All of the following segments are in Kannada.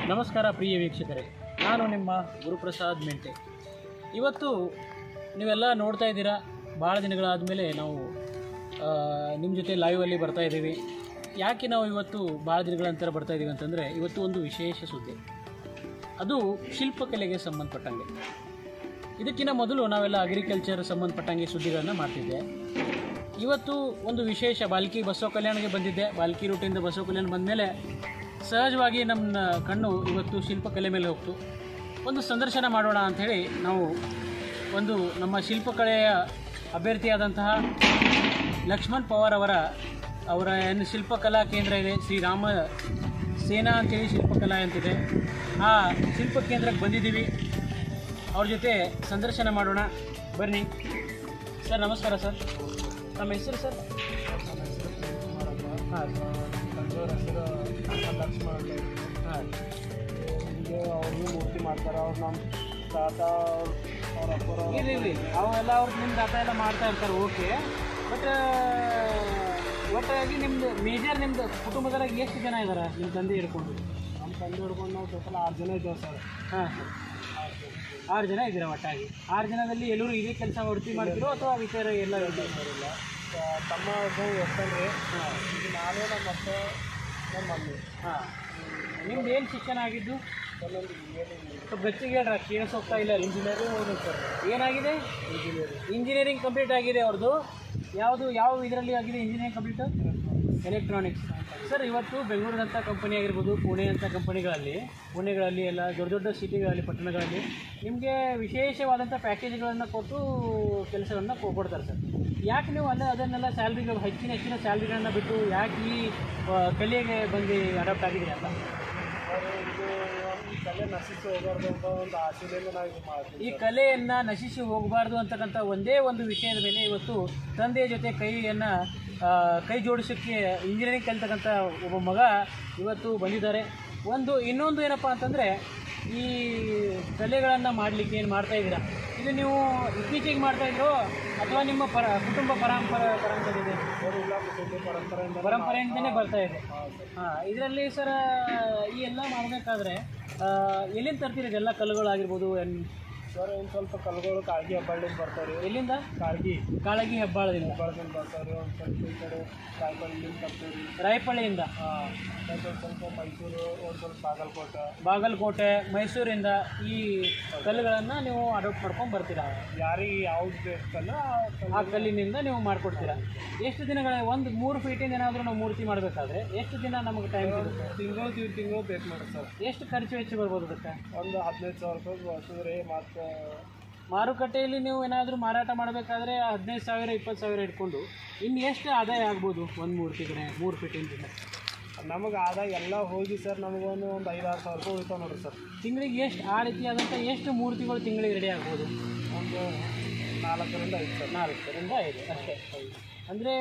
ನಮಸ್ಕಾರ ಪ್ರಿಯ ವೀಕ್ಷಕರೇ ನಾನು ನಿಮ್ಮ ಗುರುಪ್ರಸಾದ್ ಮೆಂಟೆ ಇವತ್ತು ನೀವೆಲ್ಲ ನೋಡ್ತಾ ಇದ್ದೀರಾ ಭಾಳ ದಿನಗಳಾದ ಮೇಲೆ ನಾವು ನಿಮ್ಮ ಜೊತೆ ಲೈವಲ್ಲಿ ಬರ್ತಾ ಇದ್ದೀವಿ ಯಾಕೆ ನಾವು ಇವತ್ತು ಭಾಳ ದಿನಗಳ ನಂತರ ಬರ್ತಾ ಇದ್ದೀವಿ ಅಂತಂದರೆ ಇವತ್ತು ಒಂದು ವಿಶೇಷ ಸುದ್ದಿ ಅದು ಶಿಲ್ಪಕಲೆಗೆ ಸಂಬಂಧಪಟ್ಟಂಗೆ ಇದಕ್ಕಿಂತ ಮೊದಲು ನಾವೆಲ್ಲ ಅಗ್ರಿಕಲ್ಚರ್ ಸಂಬಂಧಪಟ್ಟಂಗೆ ಸುದ್ದಿಗಳನ್ನು ಮಾಡ್ತಿದ್ದೆ ಇವತ್ತು ಒಂದು ವಿಶೇಷ ಬಾಲ್ಕಿ ಬಸವ ಕಲ್ಯಾಣಕ್ಕೆ ಬಂದಿದ್ದೆ ಬಾಲ್ಕಿ ರೂಟಿಂದ ಬಸವ ಕಲ್ಯಾಣ ಬಂದಮೇಲೆ ಸಹಜವಾಗಿ ನಮ್ಮ ಕಣ್ಣು ಇವತ್ತು ಶಿಲ್ಪಕಲೆ ಮೇಲೆ ಹೋಗ್ತು ಒಂದು ಸಂದರ್ಶನ ಮಾಡೋಣ ಅಂಥೇಳಿ ನಾವು ಒಂದು ನಮ್ಮ ಶಿಲ್ಪಕಲೆಯ ಅಭ್ಯರ್ಥಿಯಾದಂತಹ ಲಕ್ಷ್ಮಣ್ ಪವಾರ್ ಅವರ ಅವರ ಏನು ಶಿಲ್ಪಕಲಾ ಕೇಂದ್ರ ಇದೆ ಶ್ರೀರಾಮ ಸೇನಾ ಅಂತೇಳಿ ಶಿಲ್ಪಕಲಾ ಅಂತಿದೆ ಆ ಶಿಲ್ಪ ಕೇಂದ್ರಕ್ಕೆ ಬಂದಿದ್ದೀವಿ ಅವ್ರ ಜೊತೆ ಸಂದರ್ಶನ ಮಾಡೋಣ ಬನ್ನಿ ಸರ್ ನಮಸ್ಕಾರ ಸರ್ ನಮ್ಮ ಹೆಸರು ಸರ್ ಹಾಂ ತಂದೆಯವ್ರ ಹೆಸರು ಲಕ್ಷ್ಮಣ ಅಂತ ಹೇಳಿ. ಹಾಂ ಹೀಗೆ ಅವ್ರಿಗೂ ಮೂರ್ತಿ ಮಾಡ್ತಾರೆ ಅವ್ರು ನಮ್ಮ ತಾತ ಅವ್ರ ಅವ್ರ ಅಪ್ಪರ ಇರಲಿ ಇರಲಿ ಅವೆಲ್ಲ ಅವ್ರು ನಿಮ್ಮ ದಾತ ಎಲ್ಲ ಮಾಡ್ತಾ ಇರ್ತಾರೆ ಓಕೆ ಬಟ್ ಒಟ್ಟಾಗಿ ನಿಮ್ಮದು ಮೇಜರ್ ನಿಮ್ಮದು ಕುಟುಂಬದೊಳಗೆ ಎಷ್ಟು ಜನ ಇದ್ದಾರೆ ನಿಮ್ಮ ತಂದೆ ಹಿಡ್ಕೊಂಡು ನಮ್ಮ ತಂದೆ ಹಿಡ್ಕೊಂಡು ನಾವು ಟೋಟಲ್ ಆರು ಜನ ಇದ್ದೇವೆ ಸರ್ ಹಾಂ ಆರು ಜನ ಇದ್ದೀರಾ ಒಟ್ಟಾಗಿ ಆರು ಜನದಲ್ಲಿ ಎಲ್ಲರೂ ಇದೇ ಕೆಲಸ ವೃತ್ತಿ ಮಾಡ್ತಿರೋ ಅಥವಾ ವಿಚಾರ ಎಲ್ಲ ಇದೆ ಇಲ್ಲ ತ- ತಮ್ಮ ಒಬ್ಬ ಎಷ್ಟಂದ್ರೆ ಈಗ ನಾನು ನಮ್ಮ ಅಪ್ಪ ನಮ್ಮ ಮಮ್ಮಿ ಹಾಂ ನಿಮ್ದು ಏನು ಶಿಕ್ಷಣ ಆಗಿದ್ದು ಒಂದೊಂದು ಇಂಜಿನಿಯರಿಂಗ್ ಸ್ವಲ್ಪ ಗಚ್ಚಿಗೆ ಹೇಳ್ರ ಕೇಳಿಸೋಗ್ತಾ ಇಲ್ಲ ಇಂಜಿನಿಯರಿಂಗ್ ಓದಿ ಸರ್ ಏನಾಗಿದೆ ಇಂಜಿನಿಯರಿಂಗ್ ಇಂಜಿನಿಯರಿಂಗ್ ಕಂಪ್ಲೀಟ್ ಆಗಿದೆ ಅವ್ರದ್ದು ಯಾವುದು ಯಾವ ಇದರಲ್ಲಿ ಆಗಿದೆ ಇಂಜಿನಿಯರಿಂಗ್ ಕಂಪ್ಲೀಟ್ ಎಲೆಕ್ಟ್ರಾನಿಕ್ಸ್ ಸರ್ ಇವತ್ತು ಬೆಂಗಳೂರಿನಂಥ ಕಂಪನಿ ಆಗಿರ್ಬೋದು ಪುಣೆ ಅಂಥ ಕಂಪನಿಗಳಲ್ಲಿ ಪುಣೆಗಳಲ್ಲಿ ಎಲ್ಲ ದೊಡ್ಡ ದೊಡ್ಡ ಸಿಟಿಗಳಲ್ಲಿ ಪಟ್ಟಣಗಳಲ್ಲಿ ನಿಮಗೆ ವಿಶೇಷವಾದಂಥ ಪ್ಯಾಕೇಜ್ಗಳನ್ನು ಕೊಟ್ಟು ಕೆಲಸಗಳನ್ನು ಕೊಡ್ತಾರೆ ಸರ್ ಯಾಕೆ ನೀವು ಅಲ್ಲ ಅದನ್ನೆಲ್ಲ ಸ್ಯಾಲ್ರಿಗಳು ಹೆಚ್ಚಿನ ಹೆಚ್ಚಿನ ಸ್ಯಾಲ್ರಿಗಳನ್ನು ಬಿಟ್ಟು ಯಾಕೆ ಈ ಆ, ಕಲೆಗೆ ಬಂದು ಅಡಾಪ್ಟ್ ಆಗಿದ್ದೀರಿ ಅಂತ ಅವರು ಇದು ಈ ಕಲೆ ನಶಿಸಿ ಹೋಗಬಾರ್ದು ಅಂತ ಒಂದು ಆಸೆಯಿಂದ ನಾವು ಇದು ಮಾಡ್ತೀವಿ ಈ ಕಲೆಯನ್ನು ನಶಿಸಿ ಹೋಗಬಾರ್ದು ಅಂತಕ್ಕಂಥ ಒಂದೇ ಒಂದು ವಿಷಯದ ಮೇಲೆ ಇವತ್ತು ತಂದೆಯ ಜೊತೆ ಕೈಯನ್ನು ಆ, ಕೈ ಜೋಡಿಸೋಕ್ಕೆ ಇಂಜಿನಿಯರಿಂಗ್ ಕಲಿತಕ್ಕಂಥ ಒಬ್ಬ ಮಗ ಇವತ್ತು ಬಂದಿದ್ದಾರೆ ಒಂದು ಇನ್ನೊಂದು ಏನಪ್ಪ ಅಂತಂದರೆ ಈ ಕಲೆಗಳನ್ನು ಮಾಡಲಿಕ್ಕೆ ಏನು ಮಾಡ್ತಾ ಇದ್ದೀರಾ ಇದು ನೀವು ಇತ್ತೀಚೆಗೆ ಮಾಡ್ತಾ ಇದ್ರೋ ಅಥವಾ ನಿಮ್ಮ ಪರ ಕುಟುಂಬ ಪರಂಪರೆ ಪರಂಪರೆ ಇದೆ ಅವರು ಇಲ್ಲ ಕುಟುಂಬ ಪರಂಪರೆಯಿಂದ ಪರಂಪರೆಯಿಂದನೇ ಬರ್ತಾ ಇದೆ ಹಾಂ ಇದರಲ್ಲಿ ಸರ್ ಈ ಎಲ್ಲ ಮಾಡಬೇಕಾದ್ರೆ ಎಲ್ಲಿಂದ ತರ್ತೀರಿ ಇದೆಲ್ಲ ಕಲ್ಲುಗಳಾಗಿರ್ಬೋದು ಎನ್ ಸರ್ ಒಂದು ಸ್ವಲ್ಪ ಕಲ್ಗಳು ಕಾಳ್ಗಿ ಹೆಬ್ಬಳ್ಳಿಂದ ಬರ್ತಾರೆ ಎಲ್ಲಿಂದ ಕಾಳ್ಗಿ ಕಾಳಗಿ ಹೆಬ್ಬಾಳದಿಂದ ಹೆಬ್ಬಾಳದಿಂದ ಬರ್ತಾರೆ ಒಂದು ಸ್ವಲ್ಪ ಈ ಕಡೆ ಕಾಯಿಪಳ್ಳಿಯಿಂದ ಬರ್ತಾರೆ ರಾಯಪಳ್ಳಿಯಿಂದ ಹಾಂ ಮತ್ತು ಒಂದು ಸ್ವಲ್ಪ ಮೈಸೂರು ಒಂದು ಸ್ವಲ್ಪ ಬಾಗಲಕೋಟೆ ಬಾಗಲಕೋಟೆ ಮೈಸೂರಿಂದ ಈ ಕಲ್ಲುಗಳನ್ನು ನೀವು ಅಡಾಪ್ಟ್ ಮಾಡ್ಕೊಂಡು ಬರ್ತೀರಾ ಯಾರಿಗೆ ಯಾವ್ದು ಬೇಕಲ್ಲ ಆ ಕಲ್ಲಿನಿಂದ ನೀವು ಮಾಡಿಕೊಡ್ತೀರಾ ಎಷ್ಟು ದಿನಗಳ ಒಂದು ಮೂರು ಫೀಟಿಂದ ಏನಾದರೂ ನಾವು ಮೂರ್ತಿ ಮಾಡಬೇಕಾದ್ರೆ ಎಷ್ಟು ದಿನ ನಮಗೆ ಟೈಮ್ ಸಿಗುತ್ತೆ ತಿಂಗಳು ತಿಂಗಳು ತಿಂಗಳು ಬೇಕು ನೋಡಿ ಸರ್ ಎಷ್ಟು ಖರ್ಚು ವೆಚ್ಚ ಬರ್ಬೋದು ಅದಕ್ಕೆ ಒಂದು ಹದಿನೈದು ಸಾವಿರ ರೂಪಾಯಿ ಬರ್ತದ್ರಿ ಮತ್ತು ಮಾರುಕಟ್ಟೆಯಲ್ಲಿ ನೀವು ಏನಾದರೂ ಮಾರಾಟ ಮಾಡಬೇಕಾದ್ರೆ ಹದಿನೈದು ಸಾವಿರ ಇಪ್ಪತ್ತು ಸಾವಿರ ಇಟ್ಕೊಂಡು ಇನ್ನು ಎಷ್ಟು ಆದಾಯ ಆಗ್ಬೋದು ಒಂದು ಮೂರ್ತಿ ಕಡೆ ಮೂರು ಫೀಟಿಂದ ನಮಗೆ ಆದಾಯ ಎಲ್ಲ ಹೋಗಿ ಸರ್ ನಮಗೊಂದು ಒಂದು ಐದಾರು ಸಾವಿರ ರೂಪಾಯಿ ಉಳಿತಾವ ನೋಡ್ರಿ ಸರ್ ತಿಂಗಳಿಗೆ ಎಷ್ಟು ಆ ರೀತಿಯಾದಂಥ ಎಷ್ಟು ಮೂರ್ತಿಗಳು ತಿಂಗಳಿಗೆ ರೆಡಿ ಆಗ್ಬೋದು ಒಂದು ನಾಲ್ಕರಿಂದ ಐದು ಸರ್ ನಾಲ್ಕರಿಂದ ಐದು ಅಷ್ಟೇ ಅಂದರೆ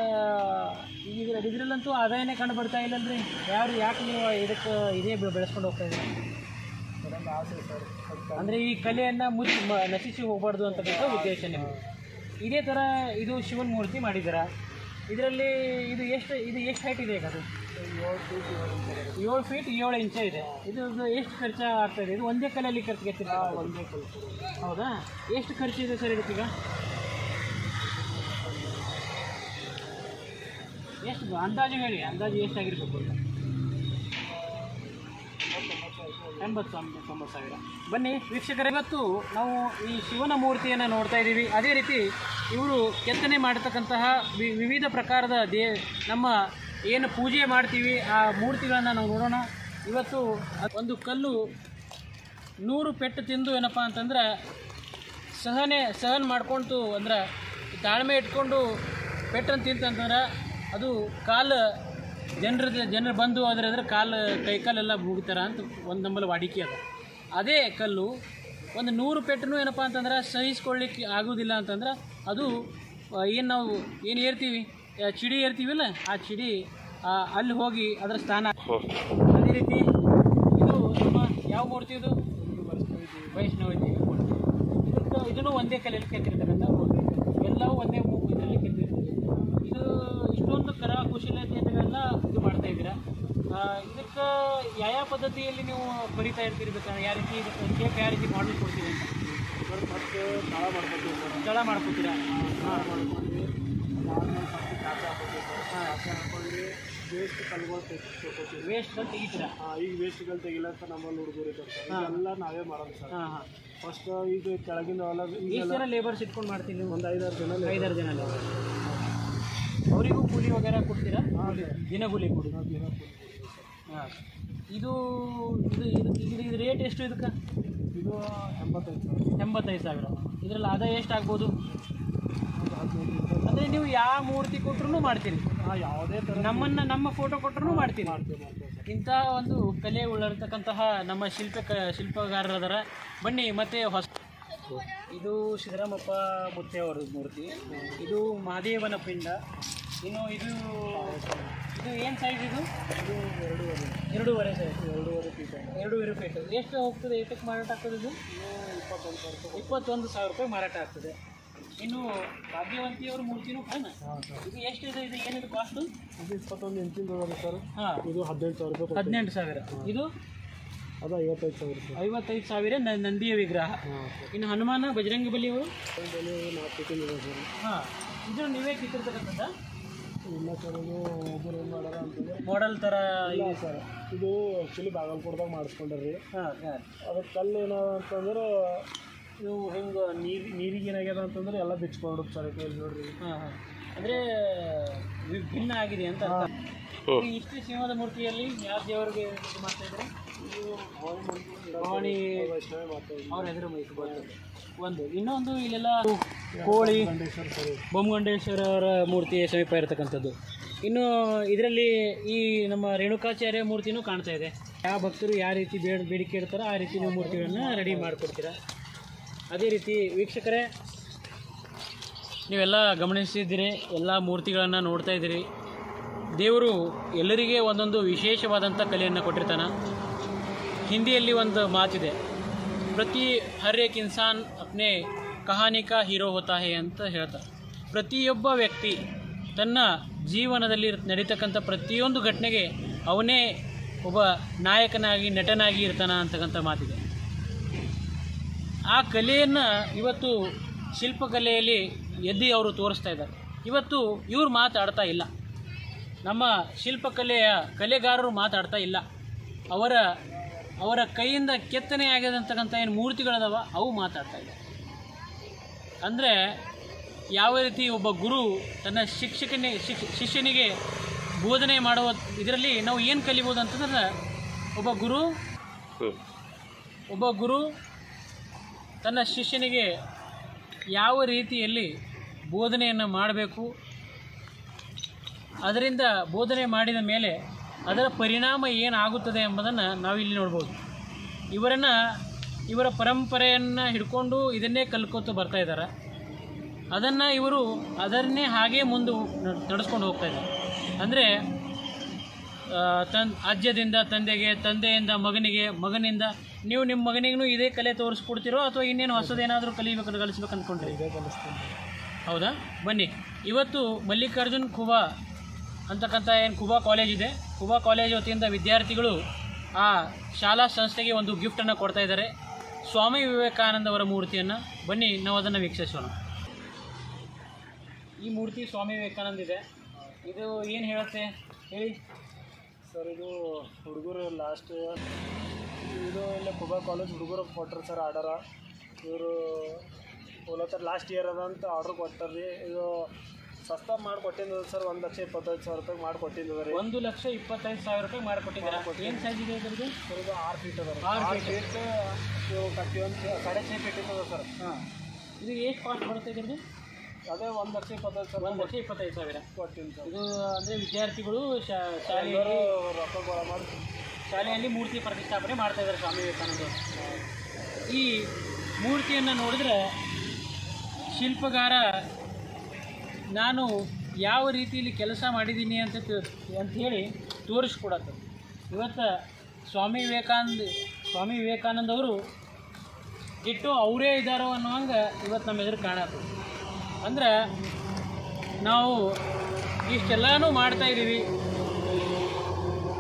ಈಗ ಇದರಲ್ಲಂತೂ ಆದಾಯನೇ ಕಂಡು ಬರ್ತಾ ಇಲ್ಲಲ್ರಿ ಯಾರು ಯಾಕೆ ನೀವು ಇದಕ್ಕೆ ಇದೇ ಬೆ- ಬೆಳೆಸ್ಕೊಂಡು ಹೋಗ್ತಾ ಇದ್ದೀರಿ ಅದೊಂದು ಆಸೆ ಸರ್ ಸ್ವಲ್ಪ ಅಂದರೆ ಈ ಕಲೆಯನ್ನು ಮುಚ್ಚಿ ಮ- ನಶಿಸಿ ಹೋಗಬಾರ್ದು ಅಂತಕ್ಕಂಥ ಉದ್ದೇಶ ನಿಮ್ಮದು ಇದೇ ಥರ ಇದು ಶಿವನ ಮೂರ್ತಿ ಮಾಡಿದ್ದೀರಾ ಇದರಲ್ಲಿ ಇದು ಎಷ್ಟು ಇದು ಎಷ್ಟು ಹೈಟ್ ಇದೆ ಈಗ ಅದು ಏಳು ಫೀಟ್ ಏಳು ಇಂಚ್ ಇದೆ. ಏಳು ಫೀಟ್ ಏಳು ಇಂಚ ಇದೆ ಇದು ಇದು ಎಷ್ಟು ಖರ್ಚು ಆಗ್ತಾ ಇದೆ ಇದು ಒಂದೇ ಕಲ್ಲಲ್ಲಿ ಖರ್ಚು ಗೆತ್ತಿರ ಒಂದೇ ಕಲ್ತು ಹೌದಾ ಎಷ್ಟು ಖರ್ಚು ಇದೆ ಸರ್ ಇದಕ್ಕೀಗ ಎಷ್ಟು ಅಂದಾಜು ಹೇಳಿ ಅಂದಾಜು ಎಷ್ಟಾಗಿರ್ಬೇಕು ಅಂತ ಎಂಬತ್ತು ಸಾವಿರ ತೊಂಬತ್ತು ಸಾವಿರ ಬನ್ನಿ ವೀಕ್ಷಕರೇ ಇವತ್ತು ನಾವು ಈ ಶಿವನ ಮೂರ್ತಿಯನ್ನು ನೋಡ್ತಾ ಇದ್ದೀವಿ ಅದೇ ರೀತಿ ಇವರು ಕೆತ್ತನೆ ಮಾಡತಕ್ಕಂತಹ ವಿ- ವಿವಿಧ ಪ್ರಕಾರದ ದೇ ನಮ್ಮ ಏನು ಪೂಜೆ ಮಾಡ್ತೀವಿ ಆ ಮೂರ್ತಿಗಳನ್ನು ನಾವು ನೋಡೋಣ ಇವತ್ತು ಒಂದು ಕಲ್ಲು ನೂರು ಪೆಟ್ಟು ತಿಂದು ಏನಪ್ಪ ಅಂತಂದ್ರೆ ಸಹನೆ ಸಹನ್ ಮಾಡ್ಕೊಳ್ತು ಅಂದ್ರೆ ತಾಳ್ಮೆ ಇಟ್ಕೊಂಡು ಪೆಟ್ಟನ್ನು ತಿಂತಂತಂದ್ರೆ ಅದು ಕಾಲು ಜನರ ಜನರು ಬಂದು ಅದ್ರ ಕಾಲು ಕೈ ಕಾಲೆಲ್ಲ ಮುಗಿತಾರ ಅಂತ ಒಂದು ನಮ್ಮಲ್ಲಿ ವಾಡಿಕೆ ಅದ ಅದೇ ಕಲ್ಲು ಒಂದು ನೂರು ಪೆಟ್ಟನು ಏನಪ್ಪ ಅಂತಂದ್ರೆ ಸಹಿಸ್ಕೊಳ್ಳಿಕ್ಕೆ ಆಗೋದಿಲ್ಲ ಅಂತಂದ್ರೆ ಅದು ಏನು ನಾವು ಏನು ಏರ್ತೀವಿ ಆ ಚಿಡಿ ಏರ್ತೀವಿಲ್ಲ ಆ ಚಿಡಿ ಆ, ಅಲ್ಲಿ ಹೋಗಿ ಅದರ ಸ್ಥಾನ ಅದೇ ರೀತಿ ಇದು ನಮ್ಮ ಯಾವ ಮೂರ್ತಿ ಇದು ವೈಷ್ಣವ ದೇವಿ ಮೂರ್ತಿ ಇದಕ್ಕೆ ಇದನ್ನು ಒಂದೇ ಕಲೆಯಲ್ಲಿ ಕೆತ್ತಿರ್ತಕ್ಕಂಥ ಮೂರ್ತಿ ಎಲ್ಲವೂ ಒಂದೇ ಮೂ- ಇದರಲ್ಲಿ ಕೆತ್ತಿರ್ತದೆ ಇದು ಇಷ್ಟೊಂದು ಕರ ಕುಶಲತೆಯನ್ನೆಲ್ಲ ಇದು ಮಾಡ್ತಾ ಇದ್ದೀರಾ ಇದಕ್ಕೆ ಯಾವ ಯಾವ ಪದ್ಧತಿಯಲ್ಲಿ ನೀವು ಬರಿತಾ ಇರ್ತೀರಿ ಇದಕ್ಕೆ ಯಾವ ರೀತಿ ಇದಕ್ಕೆ ಕೇಕ್ ಯಾವ ರೀತಿ ಮಾಡಲ್ ಕೊಡ್ತೀರಿ ಅಂತ ಸರ್ ಫಸ್ಟ್ ತಳ ಮಾಡ್ಕೊತೀವಿ ಸರ್ ಜಳ ಮಾಡ್ಕೊತೀರಾ ತಳ ಮಾಡ್ಕೊಂಡು ಅದಾದ್ಮೇಲೆ ಫಸ್ಟ್ ಕಾಚೆ ಹಾಕೋತೀವಿ ಸರ್ ಕಾಚೆ ಹಾಕೊಂಡು ವೇಸ್ಟ್ ಕಲ್ಗಳು ತೆಗ್ಸ್ಕೊತೀವಿ ವೇಸ್ಟ್ ತೆಗಿತೀರಾ ಹಾಂ ಈಗ ವೇಸ್ಟ್ಗಳು ತೆಗಿಲ್ಲ ಅಂತ ನಮ್ಮಲ್ಲಿ ಹುಡುಗರು ಇದ್ದಾರೆ ಸರ್ ಹಾ. ಇದೆಲ್ಲ ನಾವೇ ಮಾಡೋದು ಸರ್ ಹಾಂ ಹಾಂ ಫಸ್ಟ್ ಈಗ ಕೆಳಗಿನ ಹೊಲ ಎಷ್ಟು ಈಗೆಲ್ಲ ಜನ ಲೇಬರ್ಸ್ ಇಟ್ಕೊಂಡು ಮಾಡ್ತೀರಿ ನೀವು ಒಂದು ಐದಾರು ಜನ ಐದಾರು ಜನ ಲೇಬರ್ ಅವರಿಗೂ ಕೂಲಿ ವಗೇರ ಕೊಡ್ತೀರಾ ಹಾಂ ದಿನ ಕೂಲಿ ಕೊಡಿ ದಿನ ಹಾಂ ಇದು ಇದು ಇದು ಇದು ಇದು ರೇಟ್ ಎಷ್ಟು ಇದಕ್ಕೆ ಇದು ಎಂಬತ್ತೈದು ಸಾವಿರ ಎಂಬತ್ತೈದು ಸಾವಿರ ಇದರಲ್ಲಿ ಆದಾಯ ಎಷ್ಟು ಆಗ್ಬೋದು ಒಂದು ಹದಿನೈದು ರೂಪಾಯಿ ಅಂದರೆ ನೀವು ಯಾವ ಮೂರ್ತಿ ಕೊಟ್ಟರು ಮಾಡ್ತೀರಿ ಹಾಂ ಯಾವುದೇ ಥರ ನಮ್ಮನ್ನು ನಮ್ಮ ಫೋಟೋ ಕೊಟ್ಟರು ಮಾಡ್ತೀರಿ ಮಾಡ್ತೀವಿ ಮಾಡ್ತೀವಿ ಸರ್ ಇಂಥ ಒಂದು ಕಲೆ ಉಳ್ಳರ್ತಕ್ಕಂತಹ ನಮ್ಮ ಶಿಲ್ಪ ಕ ಶಿಲ್ಪಗಾರರದರ ಬನ್ನಿ ಮತ್ತೆ ಹೊಸ ಇದು ಸಿದ್ದರಾಮಪ್ಪ ಮುತ್ತೆ ಅವರ ಮೂರ್ತಿ ಇದು ಮಹಾದೇವನ ಪಿಂಡ ಇನ್ನು ಇದು ಇದು ಏನು ಸೈಜ್ ಇದು ಇದು ಎರಡೂವರೆ ಎರಡೂವರೆ ಸೈಜ್ ಎರಡೂವರೆ ಫೀಟ್ ಎರಡೂವರೆ ಫೀಟ್ ಎಷ್ಟು ಹೋಗ್ತದೆ ಏಟಕ್ಕೆ ಮಾರಾಟ ಆಗ್ತದೆ ಇದು ಇದು ಇಪ್ಪತ್ತೊಂದು ಸಾವಿರ ರೂಪಾಯಿ ಇಪ್ಪತ್ತೊಂದು ಸಾವಿರ ರೂಪಾಯಿ ಮಾರಾಟ ಆಗ್ತದೆ ಇನ್ನು ಭಾಗ್ಯವಂತಿಯವರ ಮೂರ್ತಿನೂ ಕಾಣ ಹಾಂ ಸರ್ ಇದು ಎಷ್ಟಿದೆ ಇದು ಏನಿದೆ ಕಾಸ್ಟು ಇದು ಇಪ್ಪತ್ತೊಂದು ಇಂಚಿಂದ ಅದ ಸರ್ ಹಾಂ ಇದು ಹದಿನೆಂಟು ಸಾವಿರ ರೂಪಾಯಿ ಕೊಡ್ತೀವಿ. ಹದಿನೆಂಟು ಸಾವಿರ ಇದು ಅದು ಐವತ್ತೈದು ಸಾವಿರ ರೂಪಾಯಿ ಐವತ್ತೈದು ಸಾವಿರ ನ- ನಂದಿಯ ವಿಗ್ರಹ ಹಾಂ ಸರ್ ಇನ್ನು ಹನುಮಾನ ಬಜರಂಗ ಬಲಿಯವರು ಬೆಲೆ ನಾಲ್ಕು ಫೀಟಿಂಗ್ ಇದೆ ಸರ್ ಹಾಂ ಇದು ನೀವೇ ಕಿತ್ತಿರ್ತಕ್ಕಂಥದ್ದು ಇಲ್ಲ ಸರ್ ಇದು ಒಬ್ಬರು ಏನು ಮಾಡ್ಯಾರ ಅಂತಂದ್ರೆ ಮಾಡೆಲ್ ಥರ ಇಲ್ಲ ಸರ್ ಇದು ಆ್ಯಕ್ಚುಲಿ ಬಾಗಲ್ಕೋಟದಾಗ ಮಾಡಿಸ್ಕೊಂಡ್ರಿ ಹಾಂ ಹಾಂ ಅದಕ್ಕೆ ಕಲ್ಲು ಏನದ ಅಂತಂದ್ರೆ ನೀವು ಹಿಂಗೆ ನೀರು ನೀರಿಗೆ ಏನಾಗ್ಯದ ಅಂತಂದ್ರೆ ಎಲ್ಲ ಬಿಚ್ಕೊಂಡು ಸರ್ ಕೇಳಿ ನೋಡ್ರಿ ಹಾಂ ಹಾಂ ಅಂದರೆ ಭಿನ್ನ ಆಗಿದೆ ಅಂತ ಅರ್ಥ. ಈ ಇಷ್ಟು ಸಿಂಹದ ಮೂರ್ತಿಯಲ್ಲಿ ಯಾವ ದೇವರಿಗೆ ಇದು ಮಾಡ್ತಾ ಇದ್ದಾರೆ ಇದು ಭವಾನಿ ವೈಷ್ಣವ ಮಾತಾಡಿ ಅವ್ರ ಹೆಸರು ಮೈಸೂರು ಒಂದು ಇನ್ನೊಂದು ಇಲ್ಲೆಲ್ಲ ಕೋಳಿ ಖಂಡೇಶ್ವರ ಸರ್ ಬೊಮ್ಮಗಂಡೇಶ್ವರ ಅವರ ಮೂರ್ತಿ ಸಮೀಪ ಇರತಕ್ಕಂಥದ್ದು ಇನ್ನು ಇದರಲ್ಲಿ ಈ ನಮ್ಮ ರೇಣುಕಾಚಾರ್ಯ ಮೂರ್ತಿನೂ ಕಾಣ್ತಾ ಇದೆ ಯಾವ ಭಕ್ತರು ಯಾವ ರೀತಿ ಬೇಡ ಬೇಡಿಕೆ ಇಡ್ತಾರೋ ಆ ರೀತಿ ನೀವು ಮೂರ್ತಿಗಳನ್ನು ರೆಡಿ ಮಾಡಿಕೊಡ್ತೀರಾ ಅದೇ ರೀತಿ ವೀಕ್ಷಕರೇ ನೀವೆಲ್ಲ ಗಮನಿಸಿದ್ದೀರಿ ಎಲ್ಲ ಮೂರ್ತಿಗಳನ್ನು ನೋಡ್ತಾ ಇದ್ದೀರಿ ದೇವರು ಎಲ್ಲರಿಗೆ ಒಂದೊಂದು ವಿಶೇಷವಾದಂಥ ಕಲೆಯನ್ನು ಕೊಟ್ಟಿರ್ತಾನೆ ಹಿಂದಿಯಲ್ಲಿ ಒಂದು ಮಾತಿದೆ ಪ್ರತಿ ಹರ್ ಏಕ್ ಇನ್ಸಾನ್ ಅಪ್ನೆ ಕಹಾನಿ ಕಾ ಹೀರೋ ಹೋತಾ ಹೇ ಅಂತ ಹೇಳ್ತಾರೆ ಪ್ರತಿಯೊಬ್ಬ ವ್ಯಕ್ತಿ ತನ್ನ ಜೀವನದಲ್ಲಿ ನಡೀತಕ್ಕಂಥ ಪ್ರತಿಯೊಂದು ಘಟನೆಗೆ ಅವನೇ ಒಬ್ಬ ನಾಯಕನಾಗಿ ನಟನಾಗಿ ಇರ್ತಾನ ಅಂತಕ್ಕಂಥ ಮಾತಿದೆ ಆ ಕಲೆಯನ್ನು ಇವತ್ತು ಶಿಲ್ಪಕಲೆಯಲ್ಲಿ ಎದ್ದಿ ಅವರು ತೋರಿಸ್ತಾ ಇದ್ದಾರೆ ಇವತ್ತು ಇವ್ರು ಮಾತಾಡ್ತಾ ಇಲ್ಲ ನಮ್ಮ ಶಿಲ್ಪಕಲೆಯ ಕಲೆಗಾರರು ಮಾತಾಡ್ತಾ ಇಲ್ಲ ಅವರ ಅವರ ಕೈಯಿಂದ ಕೆತ್ತನೆ ಆಗಿದಂತಕ್ಕಂಥ ಏನು ಮೂರ್ತಿಗಳದಾವ ಅವು ಮಾತಾಡ್ತಾ ಇದ್ದಾವೆ ಅಂದರೆ ಯಾವ ರೀತಿ ಒಬ್ಬ ಗುರು ತನ್ನ ಶಿಕ್ಷಕನೇ ಶಿಕ್ಷ ಶಿಷ್ಯನಿಗೆ ಬೋಧನೆ ಮಾಡುವ ಇದರಲ್ಲಿ ನಾವು ಏನು ಕಲಿಬೋದು ಅಂತಂದ್ರೆ ಒಬ್ಬ ಗುರು ಒಬ್ಬ ಗುರು ತನ್ನ ಶಿಷ್ಯನಿಗೆ ಯಾವ ರೀತಿಯಲ್ಲಿ ಬೋಧನೆಯನ್ನು ಮಾಡಬೇಕು ಅದರಿಂದ ಬೋಧನೆ ಮಾಡಿದ ಮೇಲೆ ಅದರ ಪರಿಣಾಮ ಏನಾಗುತ್ತದೆ ಎಂಬುದನ್ನು ನಾವಿಲ್ಲಿ ನೋಡ್ಬೋದು ಇವರನ್ನು ಇವರ ಪರಂಪರೆಯನ್ನು ಹಿಡ್ಕೊಂಡು ಇದನ್ನೇ ಕಲ್ಕೋತ ಬರ್ತಾ ಇದ್ದಾರೆ ಅದನ್ನು ಇವರು ಅದನ್ನೇ ಹಾಗೇ ಮುಂದೆ ನಡೆಸ್ಕೊಂಡು ಹೋಗ್ತಾ ಇದ್ದಾರೆ ಅಂದರೆ ತನ್ ಅಜ್ಜದಿಂದ ತಂದೆಗೆ ತಂದೆಯಿಂದ ಮಗನಿಗೆ ಮಗನಿಂದ ನೀವು ನಿಮ್ಮ ಮಗನಿಗೂ ಇದೇ ಕಲೆ ತೋರಿಸ್ಕೊಡ್ತೀರೋ ಅಥವಾ ಇನ್ನೇನು ಹೊಸದೇನಾದರೂ ಕಲಿಬೇಕು ಕಲಿಸ್ಬೇಕು ಅಂದ್ಕೊಂಡ್ರಿ ಇದೇ ಕಲಿಸ್ತೀನಿ ಹೌದಾ ಬನ್ನಿ ಇವತ್ತು ಮಲ್ಲಿಕಾರ್ಜುನ್ ಖುಬಾ ಅಂತಕ್ಕಂಥ ಏನು ಖುಬಾ ಕಾಲೇಜ್ ಇದೆ ಖುಬಾ ಕಾಲೇಜ್ ವತಿಯಿಂದ ವಿದ್ಯಾರ್ಥಿಗಳು ಆ ಶಾಲಾ ಸಂಸ್ಥೆಗೆ ಒಂದು ಗಿಫ್ಟನ್ನು ಕೊಡ್ತಾ ಇದ್ದಾರೆ ಸ್ವಾಮಿ ವಿವೇಕಾನಂದ ಅವರ ಮೂರ್ತಿಯನ್ನು ಬನ್ನಿ ನಾವು ಅದನ್ನು ವೀಕ್ಷಿಸೋಣ ಈ ಮೂರ್ತಿ ಸ್ವಾಮಿ ವಿವೇಕಾನಂದ ಇದೆ ಇದು ಏನು ಹೇಳುತ್ತೆ ಹೇಳಿ ಸರ್ ಇದು ಹುಡುಗರು ಲಾಸ್ಟ್ ಇದು ಇಲ್ಲ ಕುಬಾ ಕಾಲೇಜ್ ಹುಡುಗರು ಕೊಟ್ಟರು ಸರ್ ಆರ್ಡರ ಇವರು ಹೋಲತ್ತರ ಲಾಸ್ಟ್ ಇಯರ್ ಅದ ಅಂತ ಆರ್ಡ್ರ್ ಕೊಟ್ಟಾರ್ರಿ ಇದು ಸಸ್ತಾ ಮಾಡಿ ಕೊಟ್ಟಿದ್ದು ಸರ್ ಒಂದು ಲಕ್ಷ ಇಪ್ಪತ್ತೈದು ಸಾವಿರ ರೂಪಾಯಿ ಮಾಡಿ ಕೊಟ್ಟಿದ್ದು ರೀ ಒಂದು ಲಕ್ಷ ಇಪ್ಪತ್ತೈದು ಸಾವಿರ ರೂಪಾಯಿ ಮಾಡಿಕೊಟ್ಟಿದ್ದಾರೆ ಏನು ಸೈಜ್ ಇದೆ ಇದ್ರದ್ದು ಸರ್ ಇದು ಆರು ಫೀಟ್ ಅದ ಆರು ಆರು feet. ಫೀಟ್ ಇವು ಕಟ್ಟಿ ಒಂದು ಸಾಡೆ ಛೇ ಫೀಟ್ ಇರ್ತದೆ ಸರ್ ಹಾಂ ಇದು ಎಷ್ಟು ಕಾಸ್ಟ್ ಬರುತ್ತೆ ಇದ್ರದ್ದು ಅದೇ ಒಂದು ಲಕ್ಷ ಇಪ್ಪತ್ತೈದು ಸಾವಿರ ಒಂದು ಲಕ್ಷ ಇಪ್ಪತ್ತೈದು ಸಾವಿರ ಕೊಟ್ಟಿನಿ ಸರ್ ಇದು ಅಂದರೆ ವಿದ್ಯಾರ್ಥಿಗಳು ಶಾ- ಎಲ್ಲರೂ ಶಾಲೆಯಲ್ಲಿ ರೊಕ್ಕ ಗೊಳ ಮಾಡಿ ಶಾಲೆಯಲ್ಲಿ ಮೂರ್ತಿ ಪ್ರತಿಷ್ಠಾಪನೆ ಮಾಡ್ತಾ ಇದ್ದಾರೆ ಸ್ವಾಮಿ ವಿವೇಕಾನಂದ ಅವರು. ಈ ಮೂರ್ತಿಯನ್ನು ನೋಡಿದ್ರೆ ಶಿಲ್ಪಗಾರ ನಾನು ಯಾವ ರೀತಿಯಲ್ಲಿ ಕೆಲಸ ಮಾಡಿದ್ದೀನಿ ಅಂತ ತಿ- ಅಂತ ಹೇಳಿ ತೋರಿಸ್ಕೊಡತ್ತೆ ಇವತ್ತು ಸ್ವಾಮಿ ವಿವೇಕಾನಂದ ಸ್ವಾಮಿ ವಿವೇಕಾನಂದ ಅವರು ಇಟ್ಟು ಅವರೇ ಇದ್ದಾರೋ ಅನ್ನೋಂಗೆ ಇವತ್ತು ನಮ್ಮ ಎದುರು ಕಾಣತ್ತೆ ಅಂದ್ರೆ ನಾವು ಇಷ್ಟೆಲ್ಲನೂ ಮಾಡ್ತಾ ಇದ್ದೀವಿ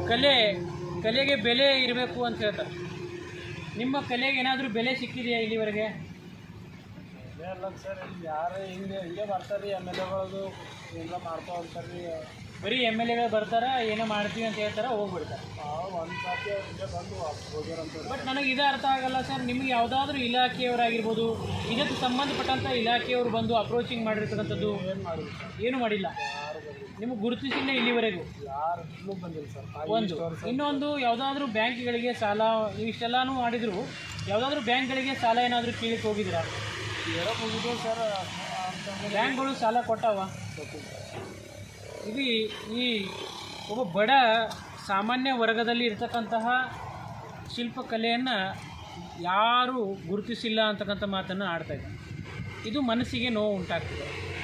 ಕಲೆ ಕಲೆಗೆ ಬೆಲೆ ಇರಬೇಕು ಅಂತ ಹೇಳ್ತಾರೆ ನಿಮ್ಮ ಕಲೆಗೆ ಏನಾದರೂ ಬೆಲೆ ಸಿಕ್ಕಿದೆಯಾ ಇಲ್ಲಿವರೆಗೆ ಅದೇ ಅಲ್ಲ ಸರ್ ಇಲ್ಲಿ ಯಾರು ಹಿಂಗೆ ಹಿಂಗೆ ಬರ್ತಾರೆ ರೀ ಎಮ್ ಎಲ್ ಎಗಳದು ಏನಾರ ಮಾಡ್ಕೊ ಅಂತಾರೆ ರೀ ಬರೀ ಎಮ್ ಎಲ್ ಎಗಳು ಬರ್ತಾರ ಏನೋ ಮಾಡ್ತೀವಿ ಅಂತ ಹೇಳ್ತಾರೆ ಹೋಗ್ಬಿಡ್ತಾರೆ ಒಂದು ಸಾತಿ ಅವ್ರು ಹಿಂಗೆ ಬಂದು ಹೋಗ್ಯಾರಂತ ಬಟ್ ನನಗೆ ಇದು ಅರ್ಥ ಆಗಲ್ಲ ಸರ್ ನಿಮಗೆ ಯಾವುದಾದ್ರೂ ಇಲಾಖೆಯವರಾಗಿರ್ಬೋದು ಇದಕ್ಕೆ ಸಂಬಂಧಪಟ್ಟಂಥ ಇಲಾಖೆಯವರು ಬಂದು ಅಪ್ರೋಚಿಂಗ್ ಮಾಡಿರ್ತಕ್ಕಂಥದ್ದು ಏನು ಮಾಡಿದ್ರು ಸರ್ ಏನು ಮಾಡಿಲ್ಲ ಯಾರು ಬಂದಿಲ್ಲ ನಿಮಗೆ ಗುರುತಿಸಿಲ್ಲ ಇಲ್ಲಿವರೆಗೂ ಯಾರು ಇನ್ನೂ ಬಂದಿಲ್ಲ ಸರ್ ಒಂದು ಇನ್ನೊಂದು ಯಾವುದಾದ್ರೂ ಬ್ಯಾಂಕ್ಗಳಿಗೆ ಸಾಲ ಇಷ್ಟೆಲ್ಲಾನು ಮಾಡಿದ್ರು ಯಾವುದಾದ್ರೂ ಬ್ಯಾಂಕ್ಗಳಿಗೆ ಸಾಲ ಏನಾದರೂ ಕೇಳಕ್ಕೆ ಹೋಗಿದ್ದೀರಾ ಹೇಳಕ್ಕೆ ಹೋಗಿದ್ದು ಸರ್ ಅಂತಂದ್ರೆ ಬ್ಯಾಂಕ್ಗಳು ಸಾಲ ಕೊಟ್ಟಾವ ಗೊತ್ತಿಲ್ಲ ಇದು ಈ ಒಬ್ಬ ಬಡ ಸಾಮಾನ್ಯ ವರ್ಗದಲ್ಲಿ ಇರ್ತಕ್ಕಂತಹ ಶಿಲ್ಪಕಲೆಯನ್ನು ಯಾರೂ ಗುರುತಿಸಿಲ್ಲ ಅಂತಕ್ಕಂಥ ಮಾತನ್ನು ಆಡ್ತಾ ಇದ್ದಾರೆ ಇದು ಮನಸ್ಸಿಗೆ ನೋವು ಉಂಟಾಗ್ತದೆ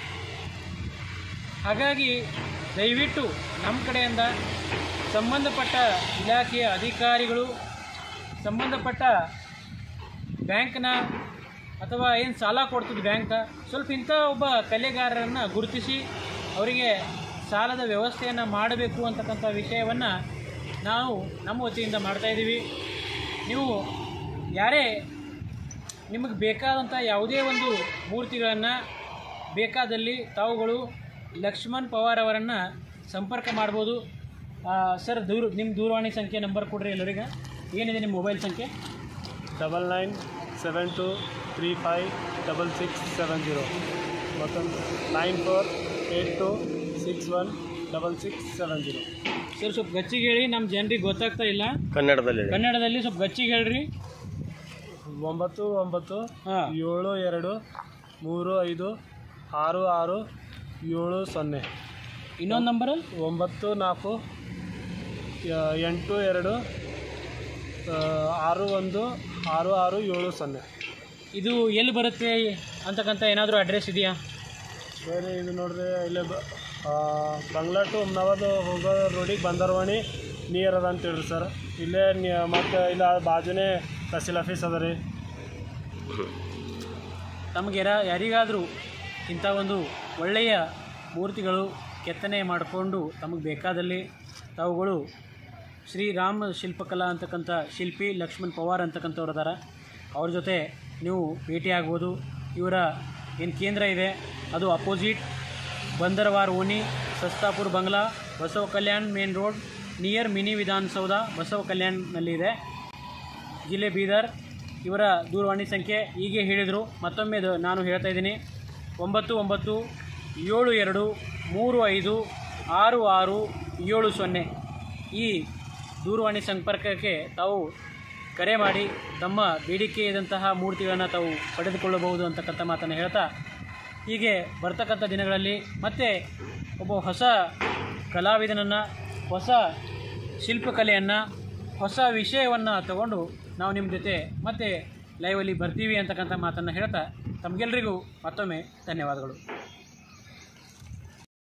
ಹಾಗಾಗಿ ದಯವಿಟ್ಟು ನಮ್ಮ ಕಡೆಯಿಂದ ಸಂಬಂಧಪಟ್ಟ ಇಲಾಖೆಯ ಅಧಿಕಾರಿಗಳು ಸಂಬಂಧಪಟ್ಟ ಬ್ಯಾಂಕ್ನ ಅಥವಾ ಏನು ಸಾಲ ಕೊಡ್ತದೆ ಬ್ಯಾಂಕ ಸ್ವಲ್ಪ ಇಂಥ ಒಬ್ಬ ಕಲೆಗಾರರನ್ನು ಗುರುತಿಸಿ ಅವರಿಗೆ ಸಾಲದ ವ್ಯವಸ್ಥೆಯನ್ನು ಮಾಡಬೇಕು ಅಂತಕ್ಕಂಥ ವಿಷಯವನ್ನು ನಾವು ನಮ್ಮ ವತಿಯಿಂದ ಮಾಡ್ತಾಯಿದ್ದೀವಿ ನೀವು ಯಾರೇ ನಿಮಗೆ ಬೇಕಾದಂಥ ಯಾವುದೇ ಒಂದು ಮೂರ್ತಿಗಳನ್ನು ಬೇಕಾದಲ್ಲಿ ತಾವುಗಳು ಲಕ್ಷ್ಮಣ್ ಪವಾರ್ ಅವರನ್ನು ಸಂಪರ್ಕ ಮಾಡ್ಬೋದು ಆ, ಸರ್ ದೂರ ನಿಮ್ಮ ದೂರವಾಣಿ ಸಂಖ್ಯೆ ನಂಬರ್ ಕೊಡ್ರಿ ಎಲ್ಲರಿಗೆ ಏನಿದೆ ನಿಮ್ಮ ಮೊಬೈಲ್ ಸಂಖ್ಯೆ double nine seven two three five double six seven zero ಮತ್ತೊಂದು nine four eight two six one double six seven zero sir ಸ್ವಲ್ಪ ಗಚ್ಚಿಗೆ ಹೇಳಿ ನಮ್ಮ ಜನರಿಗೆ ಗೊತ್ತಾಗ್ತಾ ಇಲ್ಲ ಕನ್ನಡದಲ್ಲಿ ಕನ್ನಡದಲ್ಲಿ ಸ್ವಲ್ಪ ಗಚ್ಚಿಗೆ ಹೇಳ್ರಿ ಒಂಬತ್ತು ಒಂಬತ್ತು ಹಾಂ ಏಳು ಎರಡು ಮೂರು ಐದು ಆರು ಆರು ಏಳು ಸೊನ್ನೆ ಇನ್ನೊಂದು ನಂಬರು ಒಂಬತ್ತು ನಾಲ್ಕು ಯ- ಎಂಟು ಎರಡು ಆ, ಆರು ಒಂದು ಆರು ಆರು ಏಳು ಸೊನ್ನೆ ಇದು ಎಲ್ಲಿ ಬರುತ್ತೆ ಅಂತಕ್ಕಂಥ ಏನಾದರೂ ಅಡ್ರೆಸ್ ಇದೆಯಾ ಬೇರೆ ಇದು ನೋಡ್ರಿ ಇಲ್ಲೇ ಬ ಆ, ಬಂಗ್ಲಾ ಟು ಉಮ್ನಾಬಾದ್ ಹೋಗೋ ರೋಡಿಗೆ ಬಂದರ್ವಾಣಿ ನಿಯರ್ ಅದ ಅಂತ ಹೇಳ್ರಿ ಸರ್ ಇಲ್ಲೇ ಮತ್ತು ಇಲ್ಲ ಬಾಜುನೇ ತಹಸೀಲ್ ಆಫೀಸ್ ಅದ ರೀ ತಮಗೆ ಯಾರ ಯಾರಿಗಾದರೂ ಇಂಥ ಒಂದು ಒಳ್ಳೆಯ ಮೂರ್ತಿಗಳು ಕೆತ್ತನೆ ಮಾಡಿಕೊಂಡು ತಮಗೆ ಬೇಕಾದಲ್ಲಿ ತಾವುಗಳು ಶ್ರೀರಾಮ ಶಿಲ್ಪಕಲಾ ಅಂತಕ್ಕಂಥ ಶಿಲ್ಪಿ ಲಕ್ಷ್ಮಣ್ ಪವಾರ್ ಅಂತಕ್ಕಂಥವ್ರು ಅದಾರ ಅವ್ರ ಜೊತೆ ನೀವು ಭೇಟಿಯಾಗ್ಬೋದು ಇವರ ಏನು ಕೇಂದ್ರ ಇದೆ ಅದು ಅಪೋಸಿಟ್ ಬಂದರವಾರ್ ಓಣಿ ಸಸ್ತಾಪುರ್ ಬಂಗ್ಲಾ Basava Kalyan main road near mini Vidhana Soudha Basava ಕಲ್ಯಾಣ್ನಲ್ಲಿದೆ ಜಿಲ್ಲೆ ಬೀದರ್ ಇವರ ದೂರವಾಣಿ ಸಂಖ್ಯೆ ಹೀಗೆ ಹೇಳಿದರು ಮತ್ತೊಮ್ಮೆ ಅದು ನಾನು ಹೇಳ್ತಾ ಇದ್ದೀನಿ ಒಂಬತ್ತು ಒಂಬತ್ತು ಏಳು ಎರಡು ಮೂರು ಐದು ಆರು ಆರು ಏಳು ಸೊನ್ನೆ ಈ ದೂರವಾಣಿ ಸಂಪರ್ಕಕ್ಕೆ ತಾವು ಕರೆ ಮಾಡಿ ತಮ್ಮ ಬೇಡಿಕೆ ಇದ್ದಂತಹ ಮೂರ್ತಿಗಳನ್ನು ತಾವು ಪಡೆದುಕೊಳ್ಳಬಹುದು ಅಂತಕ್ಕಂಥ ಮಾತನ್ನು ಹೇಳ್ತಾ ಹೀಗೆ ಬರ್ತಕ್ಕಂಥ ದಿನಗಳಲ್ಲಿ ಮತ್ತೆ ಒಬ್ಬ ಹೊಸ ಕಲಾವಿದನನ್ನು ಹೊಸ ಶಿಲ್ಪಕಲೆಯನ್ನು ಹೊಸ ವಿಷಯವನ್ನು ತಗೊಂಡು ನಾವು ನಿಮ್ಮ ಜೊತೆ ಮತ್ತೆ ಲೈವಲ್ಲಿ ಬರ್ತೀವಿ ಅಂತಕ್ಕಂಥ ಮಾತನ್ನು ಹೇಳ್ತಾ ತಮಗೆಲ್ಲರಿಗೂ ಮತ್ತೊಮ್ಮೆ ಧನ್ಯವಾದಗಳು